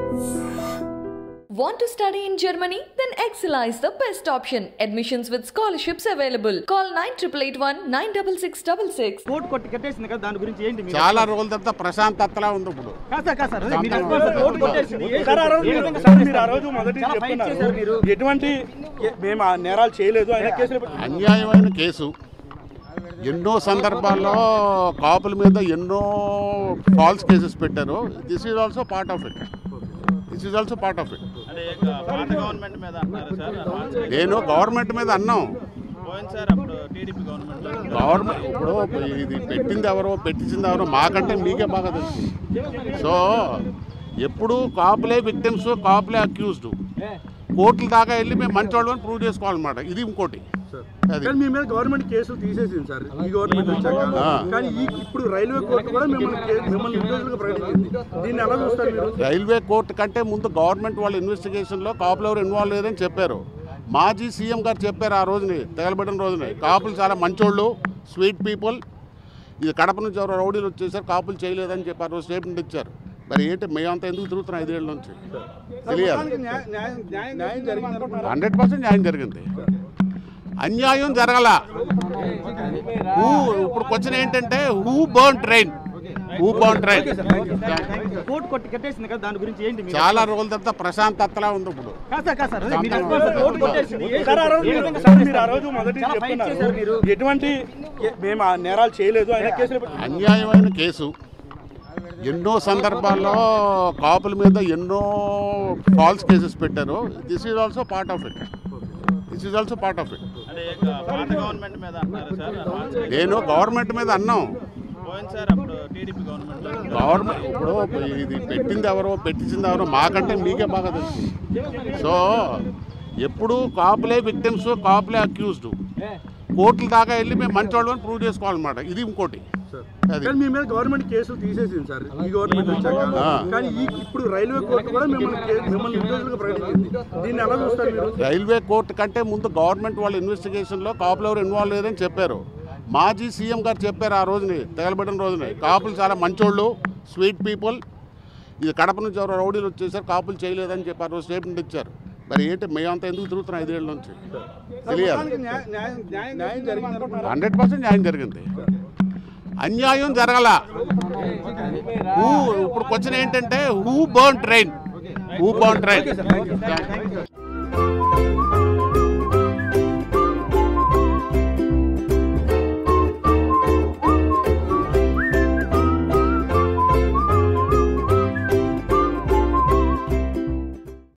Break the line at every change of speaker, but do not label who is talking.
Want to study in Germany? Then Excella is the best option. Admissions with scholarships available. Call 9881 96666.
Court కొట్టి కట్టేసింది కదా దాని గురించి ఏంటి మీరు
చాలా రోజుల తర్వాత ప్రశాంతతలా ఉంది ఇప్పుడు
కాదు సార్ కాదు సార్ అదే మీరు చెప్పండి సార్, కోర్టు కొట్టేసింది
సార్ ఆ రోజు
ఏ
మీరు-
విధంగా
సార్ మీరు ఆ రోజు మొదటి
చాలా ఫైట్ చేశారు మీరు
చెప్తున్నారు ఎటువంటి ఎ- మేము ఆ నేరాలు చేయలేదు ఆయన కేసులు పెట్టి-
అన్యాయమైన కేసు ఎన్నో సందర్భాల్లో కాపుల మీద ఎన్నో ఫాల్స్ కేసెస్ పెట్టారు this is also part of it this is also part of it
అంటే ఇక పాత గవర్నమెంట్ మీద అంటున్నారు సార్ అడ్వాన్స్
నేను గవర్నమెంట్ మీద అన్నాం
పోయింది సార్ అప్పుడు టీడీపీ గవర్నమెంట్
గవర్నమెంట్ ఇప్పుడు ఇది పెట్టింది ఎవరో పెట్టించింది ఎవరో మాకంటే మీకే బాగా తెలుసు సో ఎప్పుడు కాపులే విక్టిమ్స్ కాపులే అక్యూజ్డ్ కోర్టుల దాకా వెళ్ళి మేము మంచి వాళ్ళని ప్రూవ్ చేసుకోవాలన్నమాట ఇది ఇంకోటి అది
కానీ మీ మీద గవర్నమెంట్ కేసులు తీసేసింది సార్ ఈ గవర్నమెంట్ వచ్చాక
ఆ.
కానీ ఈ ఇప్పుడు రైల్వే కోర్టు కూడా మిమ్మల్ని కే- మిమ్మల్ని నిర్దోషులుగా ప్రకటించింది దీన్ని ఎలా చూస్తారు మీరు
రైల్వే కోర్టు కంటే ముందు గవర్నమెంట్ వాళ్ళ ఇన్వెస్టిగేషన్లో కాపులు ఎవరు ఇన్వాల్వ్ లేదని చెప్పారు మాజీ సీఎం గారు చెప్పారు ఆ రోజుని తగలబడిన రోజుని కాపులు చాలా మంచోళ్ళు స్వీట్ పీపుల్ ఇది కడప నుంచి ఎవరో రౌడీలు వచ్చేసారు కాపులు చేయలేదని చెప్పి ఆ రోజు స్టేట్మెంట్ ఇచ్చారు మరి ఏంటి మేమంతా ఎందుకు తిరుగుతున్నాం ఐదేళ్ళ నుంచి తెలియాలి
మొత్తానికి న్యాయ- న్యాయం- న్యాయం- న్యాయం జరిగింది
హండ్రెడ్ పర్సెంట్ న్యాయం జరిగింది అన్యాయం జరగల హూ ఇప్పుడు క్వశ్చన్ ఏంటంటే who burn train who burn train
court కొట్టి కట్టేసింది కదా దాని గురించి ఏంటి మీరు
చాలా రోజుల తర్వాత ప్రశాంతతలా ఉంది ఇప్పుడు
కాదు సార్ కాదు సార్ అదే మీరు చెప్పండి సార్, కోర్టు కొట్టేసింది
సార్ ఆ రోజు
ఏ
మీరు-
విధంగా
సార్ మీరు ఆ రోజు మొదటి
చాలా ఫైట్ చేశారు
చెప్తున్నారు
మీరు
ఎటువంటి ఎ- మేము ఆ నేరాలు చేయలేదు ఆయన కేసులు పెట్టి-
అన్యాయమైన కేసు ఎన్నో సందర్భాల్లో కాపుల మీద ఎన్నో ఫాల్స్ కేసెస్ పెట్టారు this is also part of it this is also part of it
అంటే ఇక పాత గవర్నమెంట్ మీద అంటున్నారు సార్ అడ్వాన్స్
నేను గవర్నమెంట్ మీద అన్నాం
పోయింది సార్ అప్పుడు టీడీపీ గవర్నమెంట్
గవర్నమెంట్ ఇప్పుడు ఇది పెట్టింది ఎవరో పెట్టించింది ఎవరో మాకంటే మీకే బాగా తెలుసు సో ఎప్పుడు కాపులే విక్టిమ్స్ కాపులే అక్యూజ్డ్ కోర్టుల దాకా వెళ్ళి మేము మంచి వాళ్ళని ప్రూవ్ చేసుకోవాలన్నమాట ఇది ఇంకోటి అది
కానీ మీ మీద గవర్నమెంట్ కేసులు తీసేసింది సార్ ఈ గవర్నమెంట్ వచ్చాక
ఆ.
కానీ ఈ ఇప్పుడు రైల్వే కోర్టు కూడా మిమ్మల్ని కే- మిమ్మల్ని నిర్దోషులుగా ప్రకటించింది దీన్ని ఎలా చూస్తారు మీరు
రైల్వే కోర్టు కంటే ముందు గవర్నమెంట్ వాళ్ళ ఇన్వెస్టిగేషన్లో కాపులు ఎవరు ఇన్వాల్వ్ లేదని చెప్పారు మాజీ సీఎం గారు చెప్పారు ఆ రోజుని తగలబడిన రోజుని కాపులు చాలా మంచోళ్ళు స్వీట్ పీపుల్ ఇది కడప నుంచి ఎవరో రౌడీలు వచ్చేసారు కాపులు చేయలేదని చెప్పి ఆ రోజు స్టేట్మెంట్ ఇచ్చారు మరి ఏంటి మేమంతా ఎందుకు తిరుగుతున్నాం ఐదేళ్ళ నుంచి తెలియాలి
మొత్తానికి న్యాయ- న్యాయం- న్యాయం- న్యాయం జరిగింది
హండ్రెడ్ పర్సెంట్ న్యాయం జరిగింది అన్యాయం జరగల హూ ఇప్పుడు క్వశ్చన్ ఏంటంటే who burn train who burn train